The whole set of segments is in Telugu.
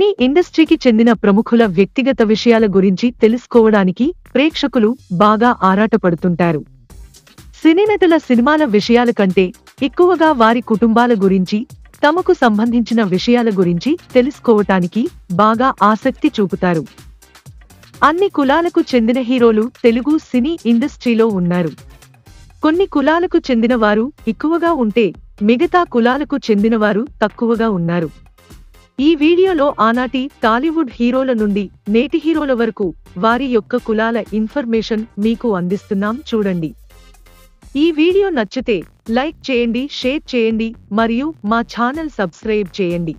సినీ ఇండస్ట్రీకి చెందిన ప్రముఖుల వ్యక్తిగత విషయాల గురించి తెలుసుకోవడానికి ప్రేక్షకులు బాగా ఆరాటపడుతుంటారు సినీ నటుల సినిమాల విషయాల కంటే ఎక్కువగా వారి కుటుంబాల గురించి తమకు సంబంధించిన విషయాల గురించి తెలుసుకోవటానికి బాగా ఆసక్తి చూపుతారు అన్ని కులాలకు చెందిన హీరోలు తెలుగు సినీ ఇండస్ట్రీలో ఉన్నారు కొన్ని కులాలకు చెందినవారు ఎక్కువగా ఉంటే మిగతా కులాలకు చెందినవారు తక్కువగా ఉన్నారు ఈ వీడియోలో ఆనాటి టాలీవుడ్ హీరోల నుండి నేటి హీరోల వరకు వారి యొక్క కులాల ఇన్ఫర్మేషన్ మీకు అందిస్తున్నాం చూడండి ఈ వీడియో నచ్చితే లైక్ చేయండి షేర్ చేయండి మరియు మా ఛానల్ సబ్స్క్రైబ్ చేయండి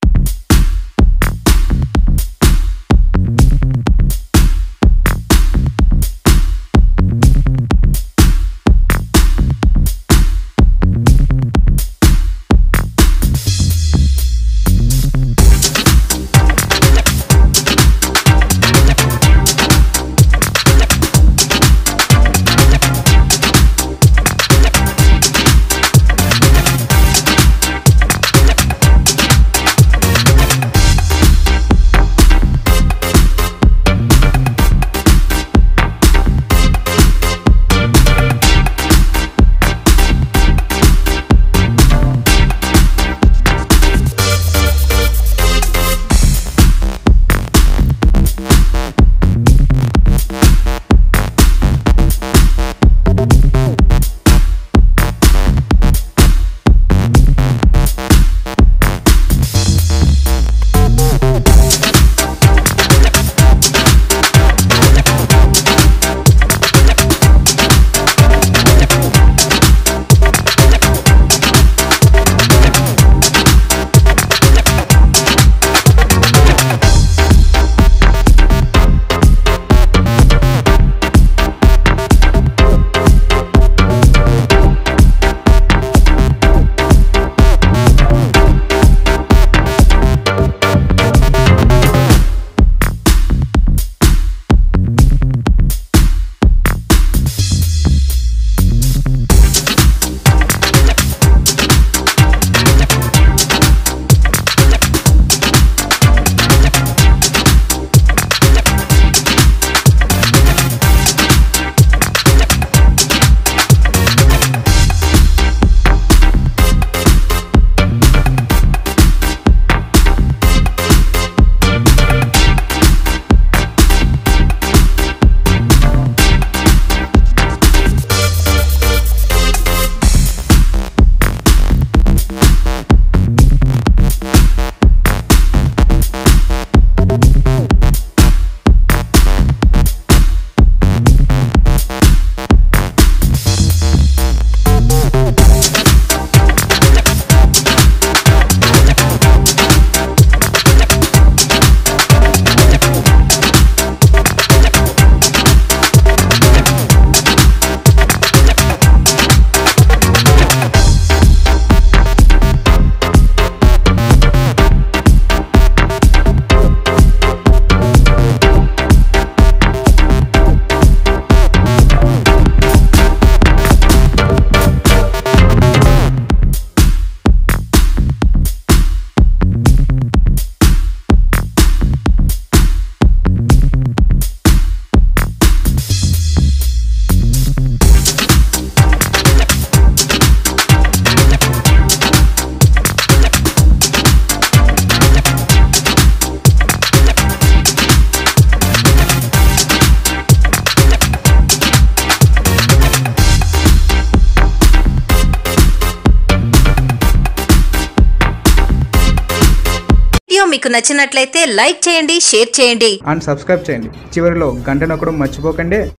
వీడియో మీకు నచ్చినట్లయితే లైక్ చేయండి షేర్ చేయండి అండ్ సబ్స్క్రైబ్ చేయండి చివరిలో గంట నొక్కడం మర్చిపోకండి